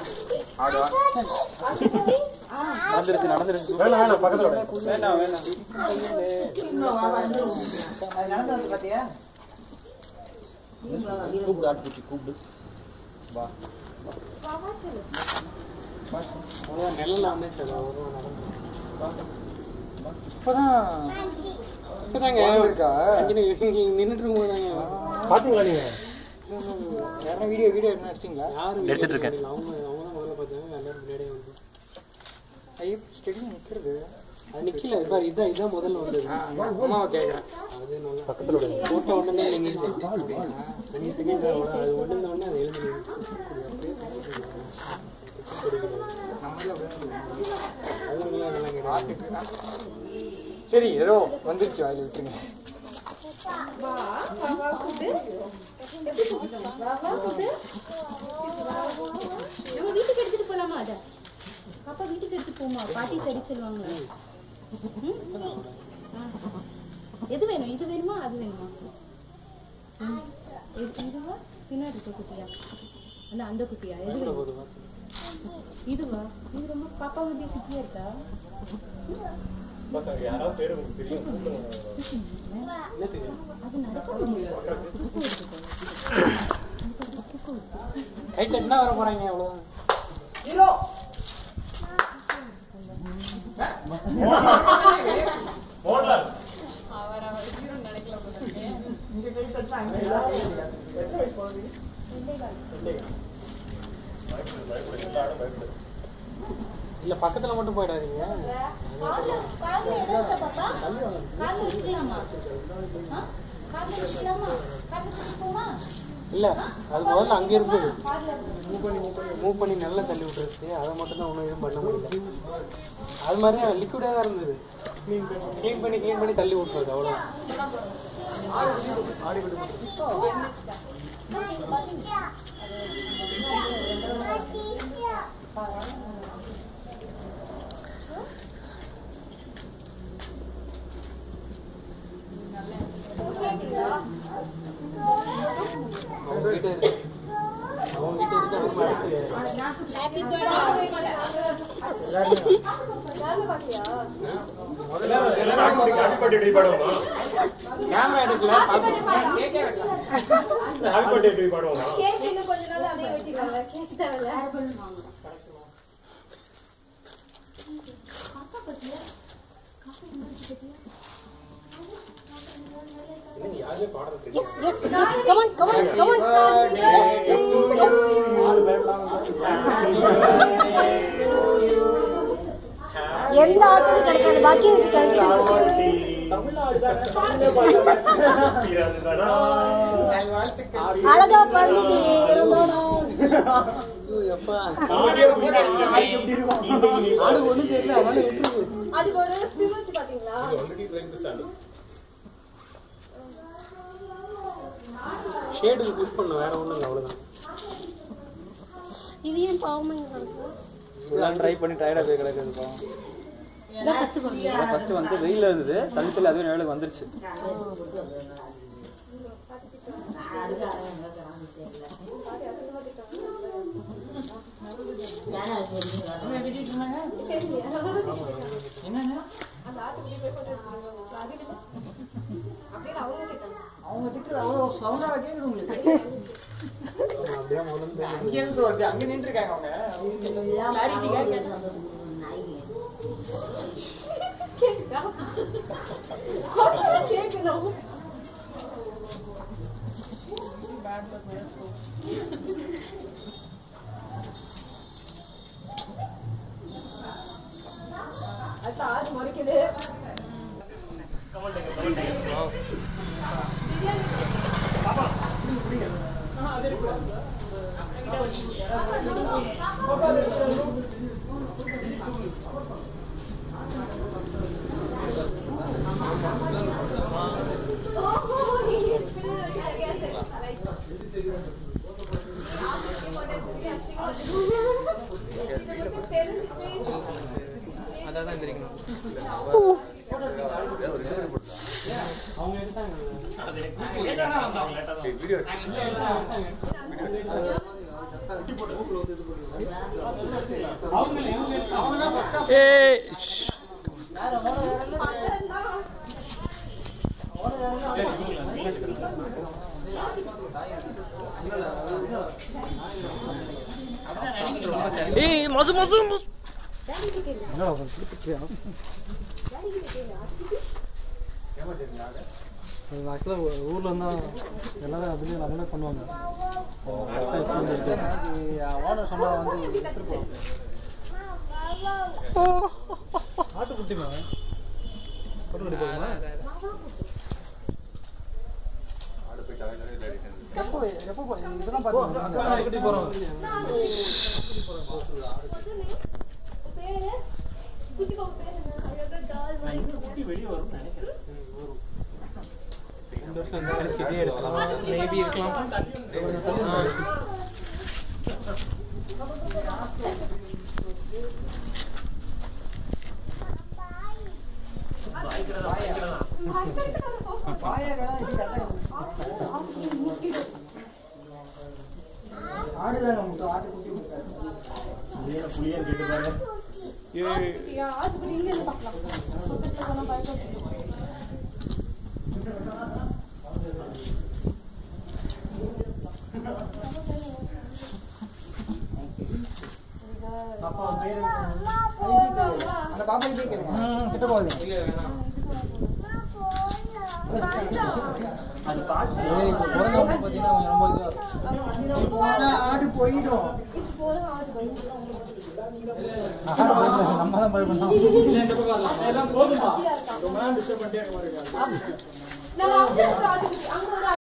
ஆடுவா நடந்துருச்சு நடந்துருச்சு வேணாம் வேணாம் பக்கத்துல விடு. வேண்டாம் வேண்டாம் கூப்பிடு ஆட்டுக்குச்சி கூப்பிடு வா நெல்லில் வந்து சரி, ஒரு நடந்து. இப்பதான் இப்பதாங்க இருக்கா இங்க இங்க நின்னுட்டு இருக்கும்போதுதாங்க பாத்தீங்களா நீங்க யாரும் வீடியோ வீடியோ என்ன எடுத்தீங்களா யாரும் எடுத்துட்டு இருக்கேன். அவங்க அவங்க தான் முதல்ல பார்த்தாங்க எல்லாரும் முன்னாடியே வந்து ஐயோ ஸ்டெடியும் நிற்கிறது அது நிக்கல பாரு இதான் இதான் முதல்ல வந்தது அம்மாவை கேட்குறேன் அது நல்லா பக்கத்துல விடுங்க போட்ட உடனே நீங்க அஞ்சு செகண்ட் அது உடனே உடனே அது எழுதி அவங்களுக்குலாம் அதெல்லாம் கிடையாது சரி ஏதோ வந்துருச்சு வாயில் விட்டுருங்க நம்ம வீட்டுக்கு எடுத்துட்டு போலாமா அத பாப்பா வீட்டுக்கு எடுத்துட்டு போமா பாட்டி சரி சொல்லுவாங்க ம்? ஆ. எது வேணும் இது வேணுமா அது வேணுமா ம். எது- இதுவா பின்னாடி இருக்க குட்டியா அந்த அந்த குட்டியா எது வேணும் இதுவா இது ரொம்ப பாப்பா வந்து குட்டியா இருக்கா அது நடக்க முடியாது தூக்கம் எடுத்துக்கோ. கை தட்டினா வர போறாங்க அவ்வளவுதான் இல்ல பக்கத்துல மட்டும் போயிடாதீங்க கார்ல கார்ல எது இருக்கா பாப்பா கார்ல வச்சுக்கலாமா ஆ? கார்ல வச்சுக்கலாமா கார்ல தூக்கிட்டு போமா இல்ல அது முதல்ல அங்க இருக்குது கார்ல இருக்கு. மூவ் பண்ணி நல்லா தள்ளி விட்டுருச்சு அதை மட்டும் தான் ஒன்றும் எதுவும் பண்ண முடியல அது மாதிரி லிக்விடாக தான் இருந்தது க்ளீன் பண்ணி க்ளீன் பண்ணி தள்ளி விட்டுறது அவ்வளோ அவங்க கிட்ட இருக்கு அவங்க கிட்ட இருக்கு அவங்க அடுத்து கேமரா எடுக்கல கேக் இன்னும் கொஞ்ச நாள் அப்படியே வெட்டிடுவாங்க கேக் தேவையில்ல பாப்பா பத்தியா எந்த ஆட்டமும் கிடைக்காது பாக்கி இது கிடைச்சிருக்கு அழகா பிறந்துட்டு ஆளு ஒண்ணு தெரியல அவனால எட்டுருது அதுக்கு ஒரு திமுச்சு பாத்தீங்களா ஷேடுக்கு குட் பண்ணும் வேற ஒண்ணும் இல்லை அவ்வளவுதான் இது ஏன் பாவமா இங்க கிடக்கு? இதெல்லாம் ட்ரை பண்ணி டயர்டாக போய் கிடக்குதுப்பா இதான் first போடுறியா? ஃபர்ஸ்ட் வந்து வெயில் இருந்தது தள்ளி தள்ளி அதுவே நிழலுக்கு வந்துருச்சு அவங்க திட்டு அவ்வளோ சவுண்டாக கேட்குது உங்களுக்கு அப்படியே முதல்ல அங்கே இருந்து வருது அங்கே நின்று இருக்காங்க அவங்க கிளாரிட்டிக்காக கேட்குறாங்க கேக்குதா அது ஆறு முறைக்குது அதான் தான் தெரியும் அவங்க எடுத்தாங்க வீடியோ இல்ல, எடுத்தாங்க, எடுத்தாங்க. ஏய் மசு மசு மசு டாடி கிட்ட கேளு என்னடா கொடுத்துச்சியா டாடி கிட்ட கேளு அதுக்கு ஆக்சுவலாக ஊரில் இருந்தால் எல்லாரும் அதுலேயே நம்மளே பண்ணுவாங்க ஓனர் சொன்னா வந்து எடுத்துட்டு போகலாம் ஆட்டுக்குட்டிமா ஆட்டுக்குட்டி போகுமா எப்போ எப்போ போ- இதெல்லாம் பார்த்தீங்க ஆட்டுக்குட்டி போகிறோம் பேரு குட்டி பாப்பா பேரு என்ன அழகா டால் மாதிரி ரெண்டு வருஷம் இந்த கழிச்சு இதே எடுக்கலாம் மேபி இருக்கலாம் ஆ. ஆடுதாங்க முட்டை ஆட்டு குட்டி முட்டை ஆட்டுக்குட்டியா ஆட்டுக்குட்டி இங்க இருந்து பார்க்கலாம் பக்கத்துல போனா பயப்பட்டு அந்த பாப்பா கிட்டே கேளுங்க கிட்ட போகாதீங்க அது பாட்டு ஏய் இப்போ பிறந்த உடனே பார்த்தீங்கன்னா அவங்க ரொம்ப இதுவா போனா ஆடு போயிடும் இது போல ஆடு பயந்து நம்ம தான் பயப்படணும் நம்ம அங்க இருக்க ஆட்டுக்குட்டி அங்க ஒரு